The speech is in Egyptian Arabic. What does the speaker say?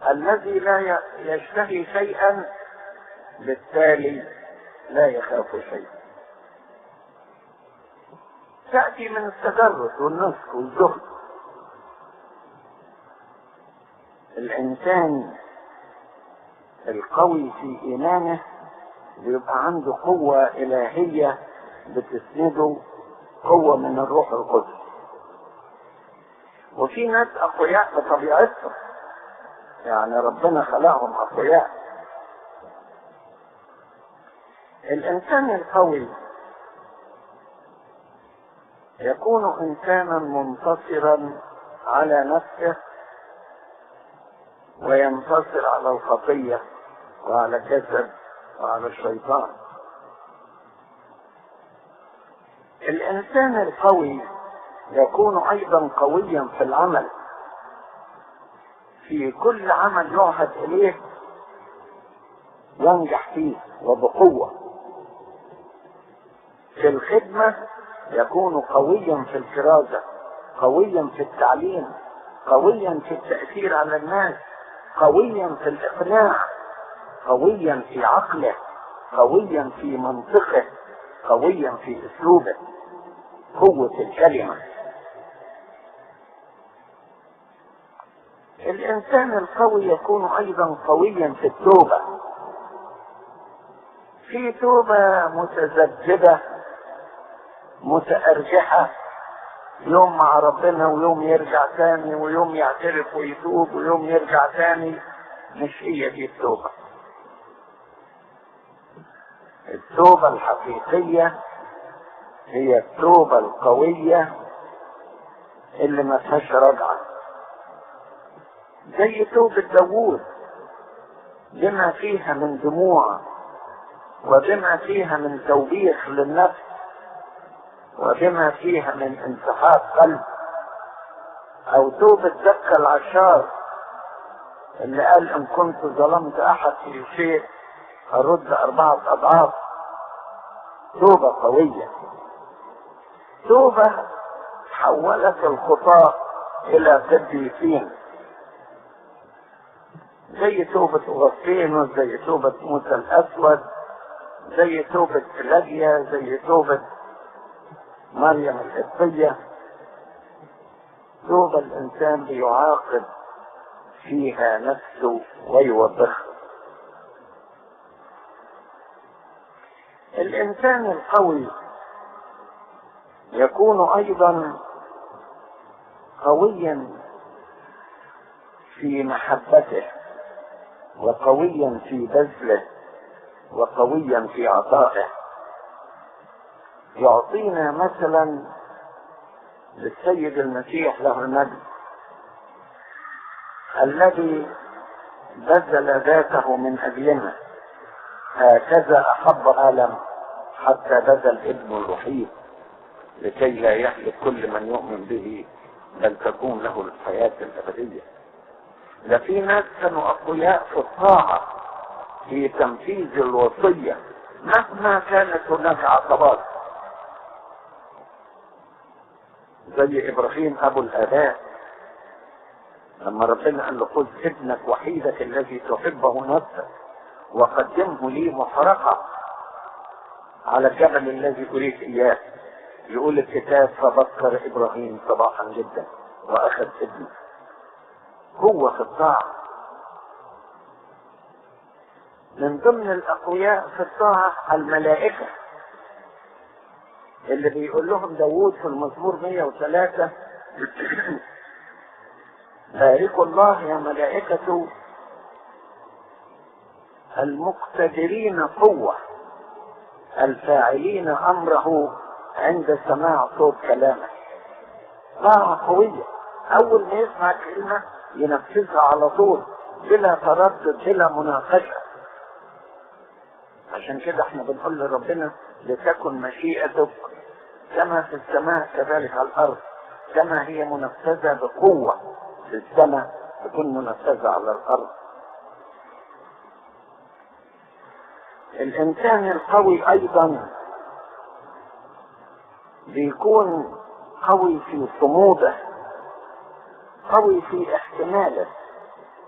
الذي لا يشتهي شيئا بالتالي لا يخاف شيئا تأتي من التجرد والنسك والزهد الإنسان القوي في إيمانه بيبقى عنده قوة إلهية بتسنده قوة من الروح القدس وفي ناس أقوياء بطبيعتهم يعني ربنا خلقهم أقوياء الإنسان القوي يكون إنسانا منتصرا على نفسه وينتصر على الخطية وعلى الجسد وعلى الشيطان الإنسان القوي يكون أيضا قويا في العمل في كل عمل يعهد إليه ينجح فيه وبقوة في الخدمة يكون قويا في الكرازة قويا في التعليم قويا في التأثير على الناس قويا في الإقناع قويا في عقله قويا في منطقه قويا في أسلوبه قوة الكلمة الإنسان القوي يكون أيضا قويا في التوبة في توبة متذبذبة متأرجحة يوم مع ربنا ويوم يرجع تاني ويوم يعترف ويتوب ويوم يرجع تاني مش هي دي التوبة التوبة الحقيقية هي التوبة القوية اللي ما فيهاش رجعة زي توبة داوود بما فيها من دموع وبما فيها من توبيخ للنفس وبما فيها من انسحاب قلب او توبة زكى العشار اللي قال ان كنت ظلمت احد في شيء ارد اربعة اضعاف توبة قوية توبة حولت الخطاة الى قديسين زي توبة أغسطين زي توبة موسى الأسود زي توبة كلاجيا زي توبة مريم القبطية توبة الإنسان بيعاقب فيها نفسه ويوبخها الإنسان القوي يكون أيضا قويا في محبته وقويا في بذله وقويا في عطائه يعطينا مثلا للسيد المسيح له المجد الذي بذل ذاته من اجلنا هكذا احب العالم حتى بذل ابنه الوحيد لكي لا يهلك كل من يؤمن به بل تكون له الحياه الابديه ده في ناس كانوا اقوياء في الطاعه في تنفيذ الوصيه مهما كانت هناك عقبات زي ابراهيم ابو الاباء لما ربنا قال له خذ ابنك وحيدك الذي تحبه نفسك وقدمه لي محرقه على الجبل الذي اريد اياه يقول الكتاب فبكر ابراهيم صباحا جدا واخذ ابنه هو في الطاعه من ضمن الاقوياء في الطاعه الملائكه اللي بيقول لهم داوود في المزمور 103 باركوا الله يا ملائكة المقتدرين قوة الفاعلين أمره عند سماع صوت كلامه طاعة قوية أول ما يسمع كلمة ينفذها على طول بلا تردد بلا مناقشة عشان كده احنا بنقول لربنا لتكن مشيئتك كما في السماء كذلك على الارض كما هي منفذه بقوه في السماء تكون منفذه على الارض الانسان القوي ايضا بيكون قوي في صموده قوي في احتماله